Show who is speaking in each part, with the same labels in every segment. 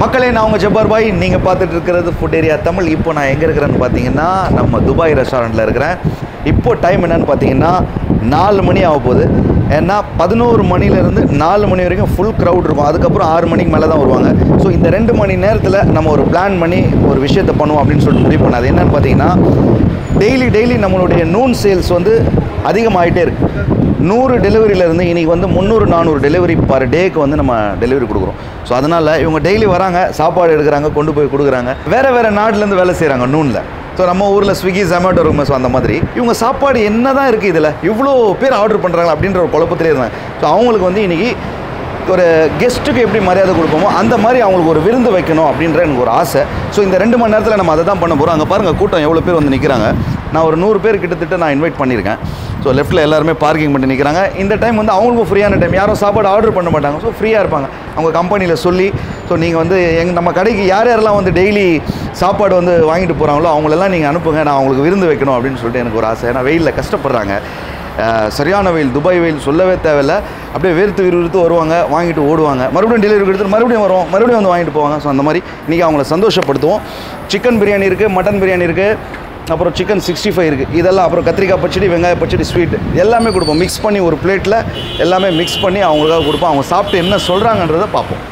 Speaker 1: மக்களே நான் உங்கள் ஜப்பார் பாய் நீங்கள் பார்த்துட்டு இருக்கிறது ஃபுட் ஏரியா தமிழ் இப்போ நான் எங்கே இருக்கிறேன்னு பார்த்தீங்கன்னா நம்ம துபாய் ரெஸ்டாரண்ட்டில் இருக்கிறேன் இப்போ டைம் என்னன்னு பார்த்தீங்கன்னா நாலு மணி ஆக போகுது ஏன்னா பதினோரு மணிலேருந்து நாலு மணி வரைக்கும் ஃபுல் க்ரௌட் இருக்கும் அதுக்கப்புறம் ஆறு மணிக்கு மேலே தான் வருவாங்க ஸோ இந்த ரெண்டு மணி நேரத்தில் நம்ம ஒரு பிளான் பண்ணி ஒரு விஷயத்தை பண்ணுவோம் அப்படின்னு சொல்லிட்டு முடிவு பண்ணாது என்னன்னு பார்த்தீங்கன்னா டெய்லி டெய்லி நம்மளுடைய நூன் சேல்ஸ் வந்து அதிகமாகிட்டே இருக்கு நூறு டெலிவரியிலேருந்து இன்றைக்கி வந்து முந்நூறு நானூறு டெலிவரி பர் டேக்கு வந்து நம்ம டெலிவரி கொடுக்குறோம் ஸோ அதனால் இவங்க டெய்லி வராங்க சாப்பாடு எடுக்கிறாங்க கொண்டு போய் கொடுக்குறாங்க வேறு வேறு நாட்டிலேருந்து வேலை செய்கிறாங்க நூனில் ஸோ நம்ம ஊரில் ஸ்விக்கி ஜொமேட்டோ இருக்கும் ஸோ அந்த மாதிரி இவங்க சாப்பாடு என்ன தான் இருக்குது இதில் இவ்வளோ பேர் ஆர்டர் பண்ணுறாங்க அப்படின்ற ஒரு குழப்பத்திலே இருந்தாங்க ஸோ அவங்களுக்கு வந்து இன்றைக்கி ஒரு கெஸ்ட்டுக்கு எப்படி மரியாதை கொடுப்போமோ அந்த மாதிரி அவங்களுக்கு ஒரு விருந்து வைக்கணும் அப்படின்ற எனக்கு ஒரு ஆசை ஸோ இந்த ரெண்டு மணி நேரத்தில் நம்ம அதை தான் பண்ண போகிறோம் அங்கே பாருங்கள் கூட்டம் எவ்வளோ பேர் வந்து நிற்கிறாங்க நான் ஒரு நூறு பேர் கிட்டத்தட்ட நான் இன்வைட் பண்ணியிருக்கேன் ஸோ லெஃப்ட்டில் எல்லாருமே பார்க்கிங் பண்ணி நிற்கிறாங்க இந்த டைம் வந்து அவங்களுக்கும் ஃப்ரீயான டைம் யாரும் சாப்பாடு ஆர்டர் பண்ண மாட்டாங்க ஸோ ஃப்ரீயாக இருப்பாங்க அவங்க கம்பெனியில் சொல்லி ஸோ நீங்கள் வந்து எங் நம்ம கடைக்கு யார் யாரெல்லாம் வந்து டெய்லி சாப்பாடு வந்து வாங்கிட்டு போகிறாங்களோ அவங்களெல்லாம் நீங்கள் அனுப்புங்க நான் அவங்களுக்கு விருந்து வைக்கணும் அப்படின்னு சொல்லிட்டு எனக்கு ஒரு ஆசை ஏன்னா வெயிலில் கஷ்டப்படுறாங்க அஹ் சரியான வெயில் துபாய் வெயில் சொல்லவே தேவையில்ல அப்படியே வேர்த்து விறுவிறுத்து வருவாங்க வாங்கிட்டு ஓடுவாங்க மறுபடியும் டெலிவரி கொடுத்துட்டு மறுபடியும் வருவோம் மறுபடியும் வந்து வாங்கிட்டு போவாங்க ஸோ அந்த மாதிரி இன்றைக்கி அவங்கள சந்தோஷப்படுத்துவோம் சிக்கன் பிரியாணி இருக்குது மட்டன் பிரியாணி இருக்குது அப்புறம் சிக்கன் சிக்ஸ்டி ஃபைவ் இருக்குது இதெல்லாம் அப்புறம் கத்திரிக்காய் பச்சடி வெங்காய பச்சடி ஸ்வீட் எல்லாமே கொடுப்போம் மிக்ஸ் பண்ணி ஒரு பிளேட்டில் எல்லாமே மிக்ஸ் பண்ணி அவங்களுக்காக கொடுப்போம் அவங்க சாப்பிட்டு என்ன சொல்கிறாங்கன்றதை பார்ப்போம்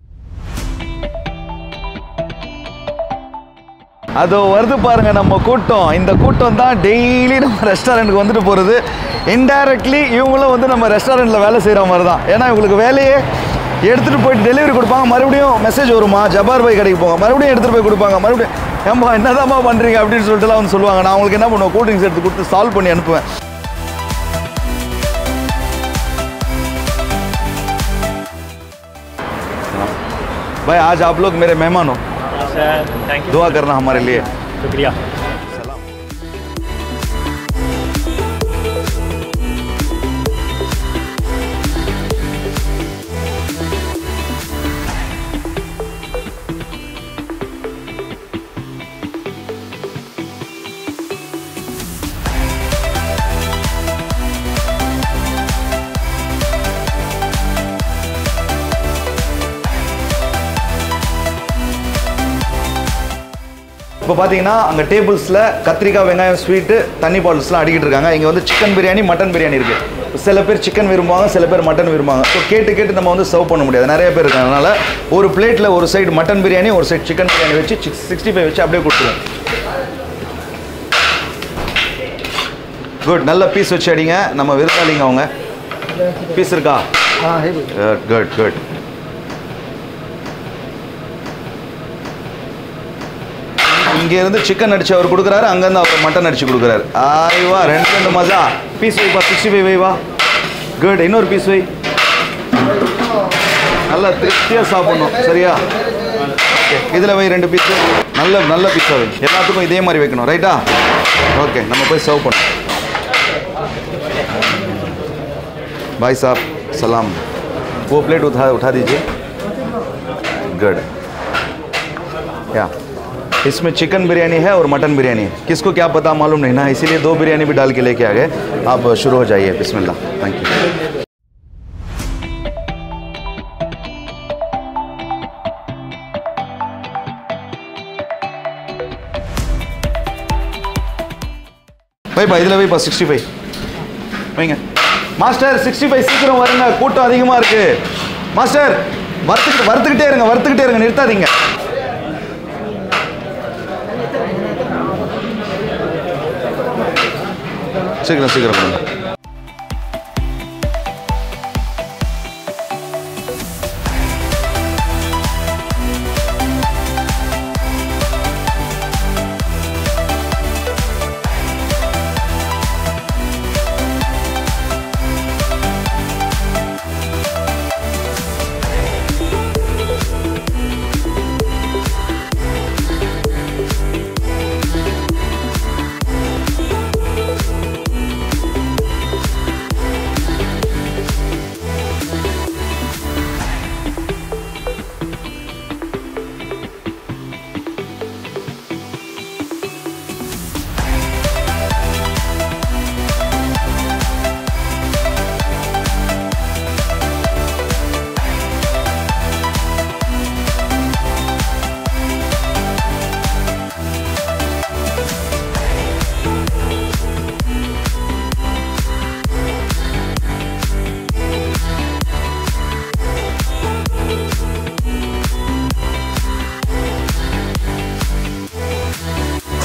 Speaker 1: அதோ வருது பாருங்க நம்ம கூட்டம் இந்த கூட்டம் தான் டெய்லி நம்ம ரெஸ்டாரண்ட்டுக்கு வந்துட்டு போகிறது இன்டைரக்ட்லி இவங்களும் வந்து நம்ம ரெஸ்டாரண்ட்டில் வேலை செய்கிற மாதிரி தான் ஏன்னா இவங்களுக்கு வேலையே எடுத்துகிட்டு போயிட்டு டெலிவரி கொடுப்பாங்க மறுபடியும் மெசேஜ் வருமா ஜபார் பாய் கடைக்கு போங்க மறுபடியும் எடுத்துகிட்டு போய் கொடுப்பாங்க மறுபடியும் ஏம்பா என்னதாம்மா பண்ணுறீங்க அப்படின்னு சொல்லிட்டுலாம் வந்து சொல்லுவாங்க நான் அவங்களுக்கு என்ன பண்ணுவேன் கூல் ட்ரிங்க்ஸ் எடுத்து கொடுத்து சால்வ் பண்ணி அனுப்புவேன் भाई आज आप लोग मेरे मेहमान हो
Speaker 2: सर थैंक यू
Speaker 1: दुआ करना हमारे लिए
Speaker 2: शुक्रिया
Speaker 1: இப்போ பார்த்தீங்கன்னா அங்கே டேபிள்ஸில் கத்திரிக்காய் வெங்காயம் ஸ்வீட்டு தண்ணி பாட்டில்ஸ்லாம் அடிக்கிட்டு இருக்காங்க இங்கே வந்து சிக்கன் பிரியாணி மட்டன் பிரியாணி இருக்குது சில பேர் சிக்கன் விரும்புவாங்க சில பேர் மட்டன் விரும்புவாங்க ஸோ கேட்டு கேட்டு நம்ம வந்து சர்வ் பண்ண முடியாது நிறைய பேர் இருக்காங்க அதனால் ஒரு பிளேட்டில் ஒரு சைடு மட்டன் பிரியாணி ஒரு சைடு சிக்கன் பிரியாணி வச்சு சிக்ஸ்டி ஃபைவ் வச்சு அப்படியே கொடுத்துருவோம் குட் நல்ல பீஸ் வச்சு அடிங்க நம்ம விருந்தாளிங்க அவங்க பீஸ் இருக்கா குட் குட் குட் இங்க இருந்து சிக்கன் அடிச்சு அவர் கொடுக்குறாரு அங்கேருந்து அவர் மட்டன் அடிச்சு கொடுக்குறாரு ஆய்வா ரெண்டு ரெண்டு மஜா பீஸ் வைப்பா சிக்ஸ்டி ஃபைவ் வைவா குட் இன்னொரு பீஸ் வை நல்லா திருப்தியாக சாப்பிடணும் சரியா ஓகே இதில் வை ரெண்டு பீஸு நல்ல நல்ல பீஸாக வை எல்லாத்துக்கும் இதே மாதிரி வைக்கணும் ரைட்டா ஓகே நம்ம போய் சர்வ் பண்ணோம் भाई साहब सलाम वो प्लेट उठा उठा दीजिए गुड या इसमें चिकन बिरयानी है और मटन बिरयानी है किसको क्या पता मालूम नहीं ना इसीलिए दो बिरयानी भी डाल के लेके आ गए आप शुरू हो जाइए बिस्मिल्लाह थैंक यू வைப்பா இதில் வைப்பா சிக்ஸ்டி ஃபைவ் வைங்க மாஸ்டர் சிக்ஸ்டி ஃபைவ் சீக்கிரம் வருங்க கூட்டம் அதிகமாக இருக்கு மாஸ்டர் வறுத்துக்கிட்டு வறுத்துக்கிட்டே இருங்க வறுத்துக்கிட்டே இருங்க நிறுத்தாதீங்க சீக்கிரம் சீக்கிரம் பண்ணுங்க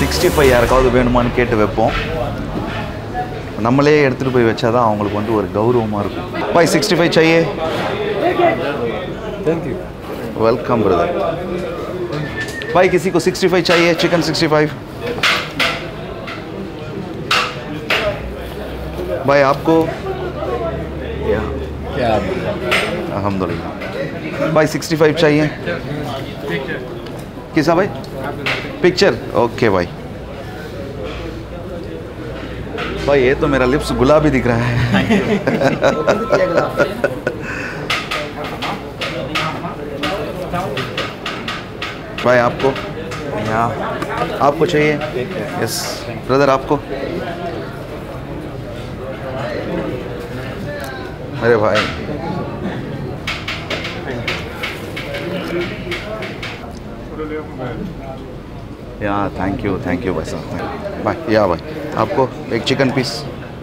Speaker 1: சிக்ஸ்டி ஃபைவ் யாருக்காவது வேணுமான்னு கேட்டு வைப்போம் நம்மளே எடுத்துகிட்டு போய் வச்சாதான் அவங்களுக்கு வந்து ஒரு கௌரவமாக இருக்கும் பாய் சிக்ஸ்டி ஃபைவ் चाहिए
Speaker 2: थैंक यू
Speaker 1: वेलकम ब्रदर भाई किसी को 65 चाहिए चिकन 65 भाई आपको या
Speaker 2: क्या
Speaker 1: अल्हम्दुलिल्लाह भाई 65 चाहिए किसा भाई पिक्चर ओके भाई भाई ये तो मेरा लिप्स गुलाबी दिख रहा है भाई आपको यहाँ आपको चाहिए यस ब्रदर आपको अरे भाई या थैंक यू थैंक यू भाई साहब भाई या भाई आपको एक चिकन पीस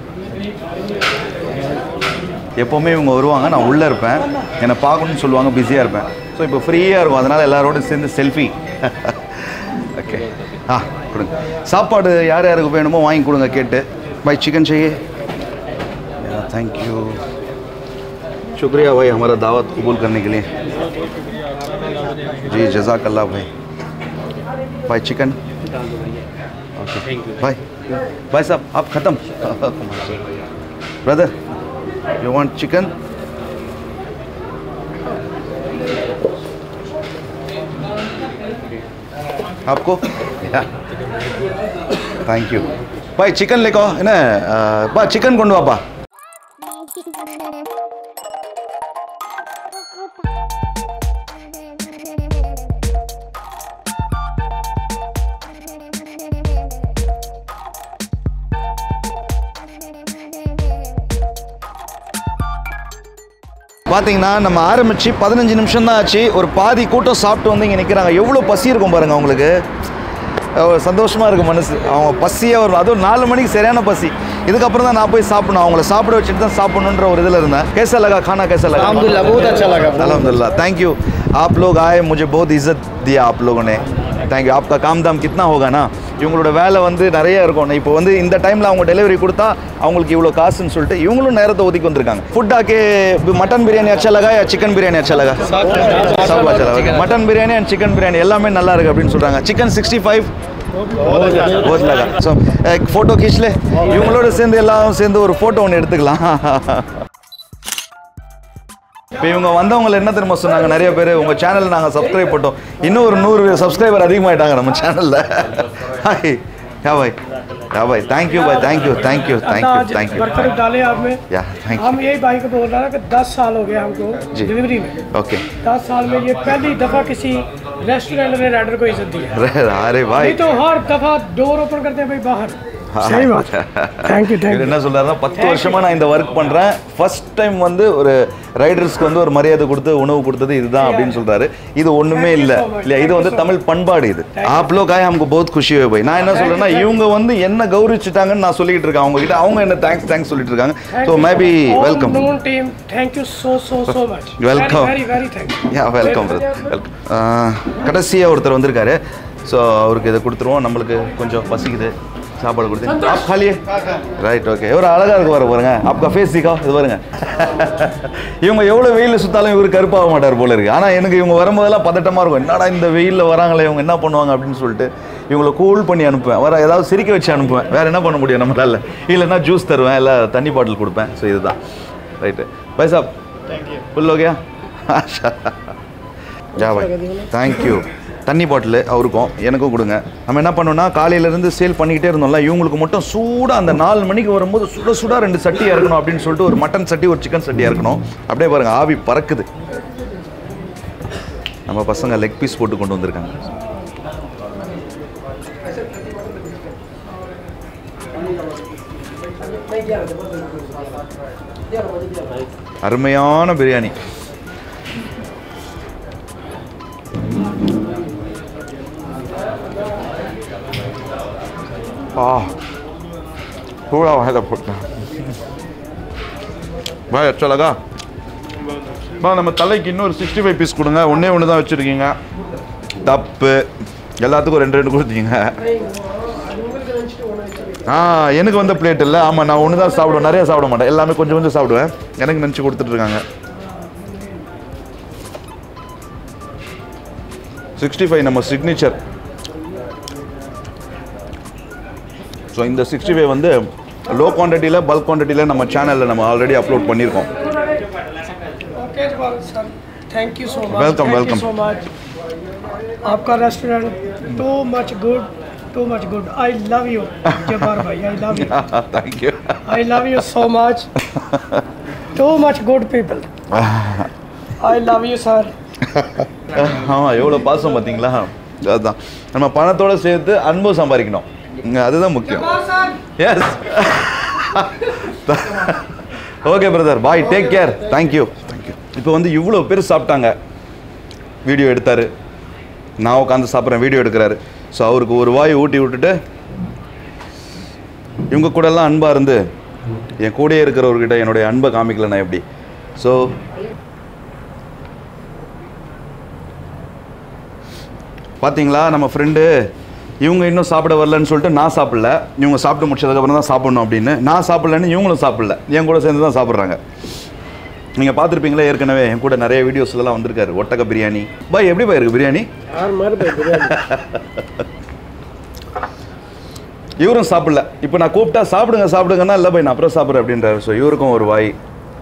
Speaker 1: எப்போவுமே இவங்க வருவாங்க நான் உள்ளே இருப்பேன் என்னை பார்க்கணும்னு சொல்லுவாங்க பிஸியாக இருப்பேன் ஸோ இப்போ ஃப்ரீயாக இருக்கும் அதனால் எல்லாரோடும் சேர்ந்து செல்ஃபி ஓகே ஆ கொடுங்க சாப்பாடு யார் யாருக்கு வேணுமோ வாங்கி கொடுங்க கேட்டு भाई चिकन चाहिए थैंक यू शुक्रिया भाई हमारा दावत कबूल करने के लिए जी जजाक अल्लाह भाई भाई चिकन ओके भाई भाई साहब आप ख़त्म ब्रदर यू वांट चिकन आपको தேங்க் யூ பாய் சிக்கன் லேக்கோ என்ன அஹ், பா சிக்கன் கொண்டு வாப்பா பார்த்தீங்கன்னா நம்ம ஆரம்பித்து பதினஞ்சு நிமிஷம் தான் ஆச்சு ஒரு பாதி கூட்டம் சாப்பிட்டு வந்து இங்கே நிற்கிறாங்க எவ்வளோ பசி இருக்கும் பாருங்க அவங்களுக்கு சந்தோஷமாக இருக்கும் மனசு அவங்க பசியாக வரும் அதுவும் நாலு மணிக்கு சரியான பசி இதுக்கப்புறம் தான் நான் போய் சாப்பிடணும் அவங்கள சாப்பிட வச்சுட்டு தான் சாப்பிடணுன்ற ஒரு इधर இருந்தேன் कैसा लगा खाना कैसा लगा
Speaker 2: अल्हम्दुलिल्लाह बहुत अच्छा लगा
Speaker 1: अलहमदिल्ला थैंक यू आप लोग आए मुझे बहुत इज्जत दिया आप लोगों ने தேங்க் யூ आपका काम दाम कितना होगा ना இவங்களோட வேலை வந்து நிறைய இருக்கும் இப்போ வந்து இந்த டைமில் அவங்க டெலிவரி கொடுத்தா அவங்களுக்கு இவ்வளோ காசுன்னு சொல்லிட்டு இவங்களும் நேரத்தை ஒதுக்கி வந்திருக்காங்க ஃபுட் ஆக்கே மட்டன் பிரியாணி அச்சா லகா யா சிக்கன் பிரியாணி அச்சா லகா सब अच्छा लगा mutton biryani and chicken biryani எல்லாமே நல்லா இருக்கு அப்படின்னு சொல்கிறாங்க சிக்கன் சிக்ஸ்டி ஃபைவ் बहुत लगा ஸோ ஃபோட்டோ கீச்ல இவங்களோட சேர்ந்து எல்லாம் சேர்ந்து ஒரு ஃபோட்டோ ஒன்று எடுத்துக்கலாம் இப்போ இவங்க வந்தவங்க என்ன தெரியுமா சொன்னாங்க நிறைய பேர் உங்கள் சேனல் நாங்கள் சப்ஸ்கிரைப் பண்ணோம் இன்னும் ஒரு நூறு சப்ஸ்கிரைபர் அதிகமாயிட்டாங்க நம்ம சேனலில் ஹாய் யா பாய் யா பாய் தேங்க்யூ பாய் தேங்க்யூ தேங்க்யூ தேங்க்யூ
Speaker 3: आज
Speaker 1: தேங்க்யூ
Speaker 3: बर्तन डाले आप में
Speaker 1: या थैंक
Speaker 3: हम यही भाई को बोल रहा था कि 10 साल हो गए हमको
Speaker 1: जी।
Speaker 3: डिलीवरी में
Speaker 1: यू ओके
Speaker 3: 10 साल में ये पहली दफा किसी रेस्टोरेंट ने राइडर को इज्जत दी है
Speaker 1: अरे भाई
Speaker 3: नहीं तो हर दफा डोर ओपन करते हैं भाई बाहर सही बात थैंक यू
Speaker 1: இவர்
Speaker 3: थैंक
Speaker 1: என்ன சொல்றாருன்னா பத்து வருஷமா நான் இந்த ஒர்க் பண்றேன் ஃபர்ஸ்ட் டைம் வந்து ஒரு ரைடர்ஸ்க்கு வந்து ஒரு மரியாதை கொடுத்து உணவு கொடுத்தது இதுதான் அப்படின்னு சொல்றாரு இது ஒண்ணுமே இல்ல இல்ல இது வந்து தமிழ் பண்பாடு இது ஆப் லோக் ஆய் நமக்கு बहुत खुशी हुई भाई நான் என்ன சொல்றேன்னா இவங்க வந்து என்ன கௌரவிச்சுட்டாங்கன்னு நான் சொல்லிட்டு இருக்கேன் அவங்க கிட்ட அவங்க என்ன தேங்க்ஸ் தேங்க்ஸ் சொல்லிட்டு இருக்காங்க so maybe welcome
Speaker 3: noon team thank you so so so much
Speaker 1: Welcome.
Speaker 3: Very very thank you
Speaker 1: yeah welcome welcome கடைசியாக ஒருத்தர் வந்திருக்காரு ஸோ அவருக்கு இதை கொடுத்துருவோம் நம்மளுக்கு கொஞ்சம் பசிக்குது சாப்பாடு கொடுத்து ஆப் காலியே ரைட் ஓகே எவ்வளோ அழகாக இருக்கு வர பாருங்க ஆப்கா ஃபேஸ் திக்கா இது பாருங்க இவங்க எவ்வளோ வெயிலில் சுத்தாலும் இவர் கருப்பாக மாட்டார் போல இருக்கு ஆனால் எனக்கு இவங்க வரும்போதெல்லாம் பதட்டமாக இருக்கும் என்னடா இந்த வெயிலில் வராங்களே இவங்க என்ன பண்ணுவாங்க அப்படின்னு சொல்லிட்டு இவங்களை கூல் பண்ணி அனுப்புவேன் வர ஏதாவது சிரிக்க வச்சு அனுப்புவேன் வேற என்ன பண்ண முடியும் நம்மளால இல்லைன்னா ஜூஸ் தருவேன் இல்லை தண்ணி பாட்டில் கொடுப்பேன் ஸோ இதுதான் ரைட்டு பை சாப் ஃபுல் ஓகேயா ஜா பாய் தேங்க்யூ தண்ணி பாட்டில் அவருக்கும் எனக்கும் கொடுங்க நம்ம என்ன பண்ணோம்னா காலையிலேருந்து சேல் பண்ணிக்கிட்டே இருந்தோம்ல இவங்களுக்கு மட்டும் சூடாக அந்த நாலு மணிக்கு வரும்போது சுட சுட ரெண்டு சட்டி இறக்கணும் அப்படின்னு சொல்லிட்டு ஒரு மட்டன் சட்டி ஒரு சிக்கன் சட்டி இறக்கணும் அப்படியே பாருங்க ஆவி பறக்குது நம்ம பசங்க லெக் பீஸ் போட்டு கொண்டு வந்திருக்காங்க அருமையான பிரியாணி ஆ थोड़ा वहाँ तक फुटना பாய் अच्छा लगा பா நம்ம தலைக்கு இன்னொரு சிக்ஸ்டி ஃபைவ் பீஸ் கொடுங்க ஒன்றே ஒன்று தான் வச்சுருக்கீங்க தப்பு எல்லாத்துக்கும் ரெண்டு ரெண்டு கொடுத்தீங்க ஆ எனக்கு வந்த பிளேட் இல்லை ஆமாம் நான் ஒன்று தான் சாப்பிடுவேன் நிறைய சாப்பிட மாட்டேன் எல்லாமே கொஞ்சம் கொஞ்சம் சாப்பிடுவேன் எனக்கு நினச்சி கொடுத்துட்டு இருக்காங்க சிக்ஸ்டி ஃபைவ் நம்ம சிக்னேச்சர் ஸோ இந்த சிக்ஸ்டி ஃபைவ் வந்து லோ குவான்டிட்டியில் பல்க் குவான்டிட்டியில் நம்ம சேனலில் நம்ம ஆல்ரெடி அப்லோட் பண்ணியிருக்கோம்
Speaker 3: ओके जवाब sir thank you so much
Speaker 1: Welcome,
Speaker 3: thank
Speaker 1: welcome.
Speaker 3: You so much आपका restaurant too much good too much good I love you Jabbar भाई I love you
Speaker 1: thank you
Speaker 3: I love you so much too much good people i love you sir
Speaker 1: ஆமாம் எவ்வளோ பாசம் பார்த்தீங்களா அதுதான் நம்ம பணத்தோட சேர்த்து அன்பும் சம்பாதிக்கணும் இங்க அதுதான் முக்கியம் yes okay brother bye take care thank you thank you இப்போ வந்து இவ்வளோ பேர் சாப்பிட்டாங்க வீடியோ எடுத்தார் நான் உட்காந்து சாப்பிட்றேன் வீடியோ எடுக்கிறாரு ஸோ அவருக்கு ஒரு வாய் ஊட்டி விட்டுட்டு இவங்க கூட எல்லாம் அன்பாக இருந்து என் கூடயே இருக்கிறவர்கிட்ட என்னுடைய அன்பை காமிக்கல நான் எப்படி ஸோ பார்த்தீங்களா நம்ம ஃப்ரெண்டு இவங்க இன்னும் சாப்பிட வரலன்னு சொல்லிட்டு நான் சாப்பிடல இவங்க சாப்பிட்டு முடிச்சதுக்கப்புறம் தான் சாப்பிடணும் அப்படின்னு நான் சாப்பிடலன்னு இவங்களும் சாப்பிடல என் கூட சேர்ந்து தான் சாப்பிட்றாங்க நீங்கள் பார்த்துருப்பீங்களா ஏற்கனவே என் கூட நிறைய வீடியோஸ்லாம் வந்திருக்காரு ஒட்டக பிரியாணி பாய் எப்படி பாய் இருக்கு பிரியாணி
Speaker 3: यार मर भाई बिरयानी
Speaker 1: இவரும் சாப்பிடல இப்போ நான் கூப்பிட்டா சாப்பிடுங்க சாப்பிடுங்கன்னா இல்லை பாய் நான் அப்புறம் சாப்பிட்றேன் அப்படின்றாரு ஸோ இவருக்கும் ஒரு வாய்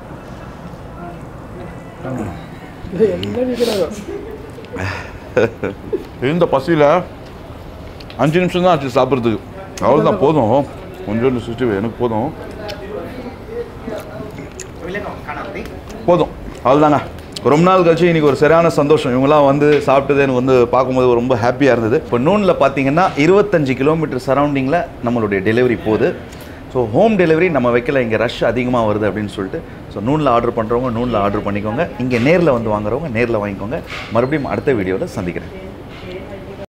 Speaker 1: இந்த பசியில் அஞ்சு நிமிஷம் தான் ஆச்சு சாப்பிட்றதுக்கு அவ்வளோதான் போதும் கொஞ்சோண்டு சிஸ்டி எனக்கு போதும் போதும் அவ்வளோதாங்க ரொம்ப நாள் கழிச்சு இன்னைக்கு ஒரு சரியான சந்தோஷம் இவங்களாம் வந்து சாப்பிட்டது எனக்கு வந்து பார்க்கும்போது ரொம்ப ஹாப்பியாக இருந்தது இப்போ நூனில் பார்த்தீங்கன்னா இருபத்தஞ்சு கிலோமீட்டர் சரௌண்டிங்கில் நம்மளுடைய டெலிவரி போகுது ஸோ ஹோம் டெலிவரி நம்ம வைக்கல இங்கே ரஷ் அதிகமாக வருது அப்படின்னு சொல்லிட்டு ஸோ நூனில் ஆர்டர் பண்ணுறவங்க நூனில் ஆர்டர் பண்ணிக்கோங்க இங்கே நேரில் வந்து வாங்குறவங்க நேரில் வாங்கிக்கோங்க மறுபடியும் அடுத்த வீடியோவில் சந்திக்கிறேன்